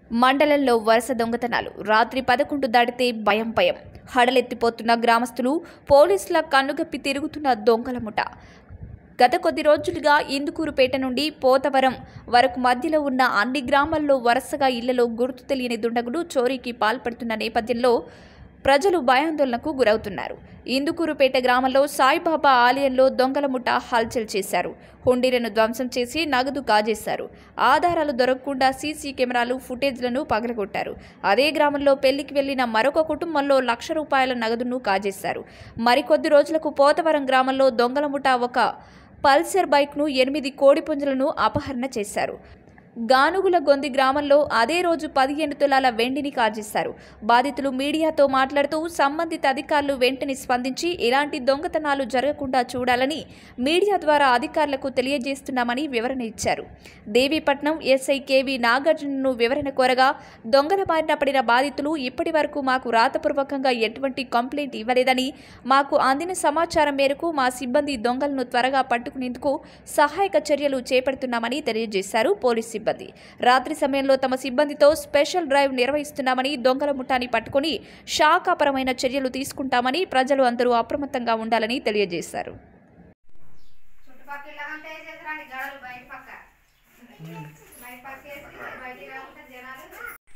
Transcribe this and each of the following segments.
మండలంలో వరుస దొంగతనాలు రాత్రి పదకొండు దాటితే భయం భయం హడలెత్తిపోతున్న గ్రామస్తులు పోలీసుల కన్నుగప్పి తిరుగుతున్న దొంగల ముఠ గత కొద్ది రోజులుగా ఇందుకూరుపేట నుండి పోతవరం వరకు మధ్యలో ఉన్న అన్ని గ్రామాల్లో వరుసగా ఇళ్లలో గుర్తు తెలియని దుండగులు చోరీకి పాల్పడుతున్న నేపథ్యంలో ప్రజలు భయాందోళనకు గురవుతున్నారు ఇందుకూరుపేట గ్రామంలో సాయిబాబా ఆలయంలో దొంగల ముఠ హల్చల్ చేశారు హుండీలను ధ్వంసం చేసి నగదు కాజేశారు ఆధారాలు దొరకకుండా సీసీ కెమెరాలు ఫుటేజ్లను పగలగొట్టారు అదే గ్రామంలో పెళ్లికి వెళ్లిన మరొక కుటుంబంలో లక్ష రూపాయల నగదును కాజేశారు మరికొద్ది రోజులకు పోతవరం గ్రామంలో దొంగల ముఠ ఒక పల్సర్ బైక్ను ఎనిమిది కోడిపుంజలను అపహరణ చేశారు గానుగుల గొంది గ్రామంలో అదే రోజు పదిహేను తులాల వెండిని కాజేశారు బాధితులు మీడియాతో మాట్లాడుతూ సంబంధిత అధికారులు వెంటనే స్పందించి ఇలాంటి దొంగతనాలు జరగకుండా చూడాలని మీడియా ద్వారా అధికారులకు తెలియజేస్తున్నామని వివరణ ఇచ్చారు దేవీపట్నం ఎస్ఐ కేవి నాగార్జునను వివరణ కోరగా దొంగల బారిన పడిన బాధితులు ఇప్పటి వరకు మాకు రాతపూర్వకంగా ఎటువంటి కంప్లైంట్ ఇవ్వలేదని మాకు అందిన సమాచారం మేరకు మా సిబ్బంది దొంగలను త్వరగా పట్టుకునేందుకు సహాయక చర్యలు చేపడుతున్నామని తెలియజేశారు పోలీస్ సిబ్బంది రాత్రి సమయంలో తమ సిబ్బందితో స్పెషల్ డ్రైవ్ నిర్వహిస్తున్నామని దొంగల ముఠాని పట్టుకుని శాఖాపరమైన చర్యలు తీసుకుంటామని ప్రజలు అందరూ అప్రమత్తంగా ఉండాలని తెలియజేశారు చుట్టుపక్కల ఇళ్ళకంతా వేసేసారండి గడలు బయట పక్క బయట పక్క వేసి బయటికి రాకుండా జనాలు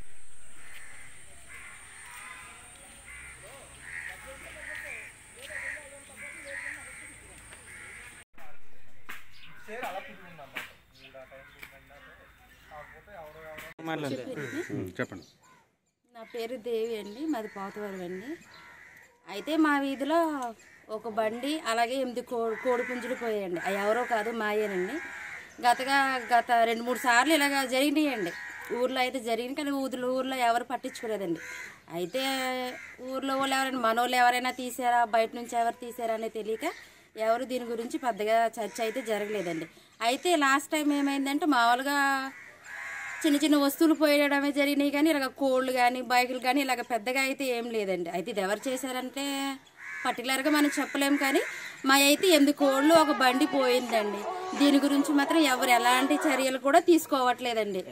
చెప్పండి నా పేరు దేవి అండి మాది పోతవరం అండి అయితే మా వీధిలో ఒక బండి అలాగే ఎనిమిది కో కోడి పుంజులు పోయాయండి అవి ఎవరో కాదు మాయేనండి గతగా గత రెండు మూడు సార్లు ఇలాగ జరిగినాయండి ఊర్లో అయితే జరిగింది కానీ ఊర్లో ఊర్లో ఎవరు పట్టించుకోలేదండి అయితే ఊర్లో వాళ్ళు ఎవరైనా మనోళ్ళు ఎవరైనా తీసారా బయట నుంచి ఎవరు తీసారా అనేది తెలియక ఎవరు దీని గురించి పెద్దగా చర్చ అయితే జరగలేదండి అయితే లాస్ట్ టైం ఏమైందంటే మామూలుగా చిన్న చిన్న వస్తువులు పోయడమే జరిగినాయి కానీ ఇలాగ కోళ్ళు కానీ బైకులు కానీ ఇలాగ పెద్దగా అయితే ఏం లేదండి అయితే ఇది ఎవరు చేశారంటే పర్టికులర్గా మనం చెప్పలేం కానీ మా అయితే ఎనిమిది కోళ్ళు ఒక బండి పోయిందండి దీని గురించి మాత్రం ఎవరు ఎలాంటి చర్యలు కూడా తీసుకోవట్లేదండి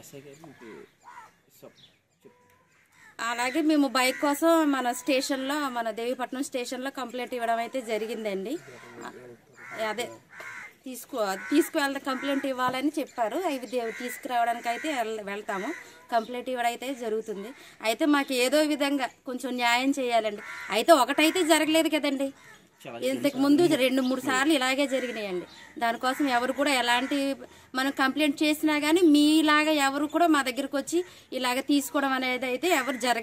అలాగే మేము బైక్ కోసం మన స్టేషన్లో మన దేవీపట్నం స్టేషన్లో కంప్లైంట్ ఇవ్వడం అయితే జరిగిందండి అదే తీసుకో తీసుకువెళ్తా కంప్లైంట్ ఇవ్వాలని చెప్పారు అవి దే- తీసుకురావడానికి అయితే వెళ్- వెళ్తాము కంప్లైంట్ ఇవ్వడం అయితే జరుగుతుంది అయితే మాకు ఏదో విధంగా కొంచెం న్యాయం చేయాలండి అయితే ఒకటైతే జరగలేదు కదండి ఇంతకు ముందు రెండు మూడు సార్లు ఇలాగే జరిగినాయండి దానికోసం ఎవరు కూడా ఎలాంటి మనం కంప్లైంట్ చేసినా కానీ మీలాగా ఎవరు కూడా మా దగ్గరకు వచ్చి ఇలాగ తీసుకోవడం అనేది అయితే ఎవరు జరగ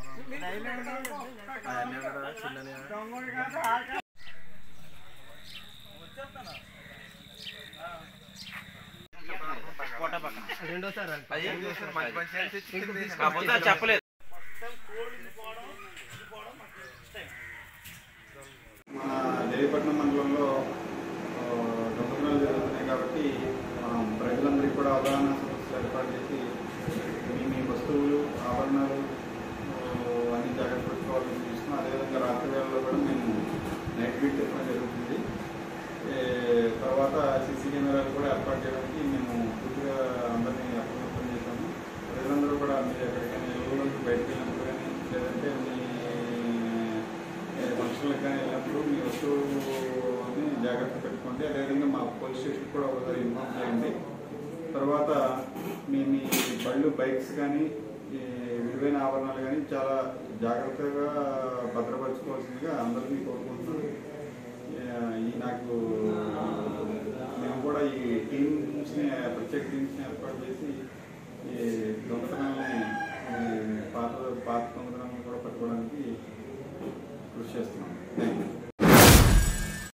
కాకపోతే అది చెప్పలేదు మన దేవీపట్నం మండలంలో ఆ, దొంగతనాలు జరుగుతున్నాయి కాబట్టి మనం ప్రజలందరికీ కూడా అవగాహన సదస్సులు ఏర్పాటు చేసి మీ మీ వస్తువులు ఆభరణాలు ఆ, అన్ని జాగ్రత్త పెట్టుకోవాలని చూస్తున్నాం అదేవిధంగా రాత్రి వేళల్లో కూడా మేము నైట్ బీట్ చెప్పడం జరుగుతుంది ఏ, తర్వాత సీసీ కెమెరాలు కూడా ఏర్పాటు చేయడానికి మేము పూర్తిగా అందరినీ అప్రమత్తం చేశాము ప్రజలందరూ కూడా మీరు ఎక్కడికైనా ఇళ్ళలోకి బయటకు వెళ్ళినప్పుడు కానీ లేదంటే మీ ఏ, ఫంక్షన్లకు కానీ వెళ్ళినప్పుడు మీ వస్తువుని జాగ్రత్త పెట్టుకోండి అదేవిధంగా మా పోలీస్ స్టేషన్ కూడా ఒకసారి ఇన్ఫార్మ్ చేయండి తర్వాత మీ మీ బళ్ళు బైక్స్ కానీ ఈ విలువైన ఆభరణాలు కానీ చాలా జాగ్రత్తగా భద్రపరచుకోవాల్సిందిగా అందరినీ కోరుకుంటున్నాను ఏ, ఈ నాకు మేము కూడా ఈ టీమ్స్ని ప్రత్యేక టీమ్స్ని ఏర్పాటు చేసి ఈ దొంగతనాలని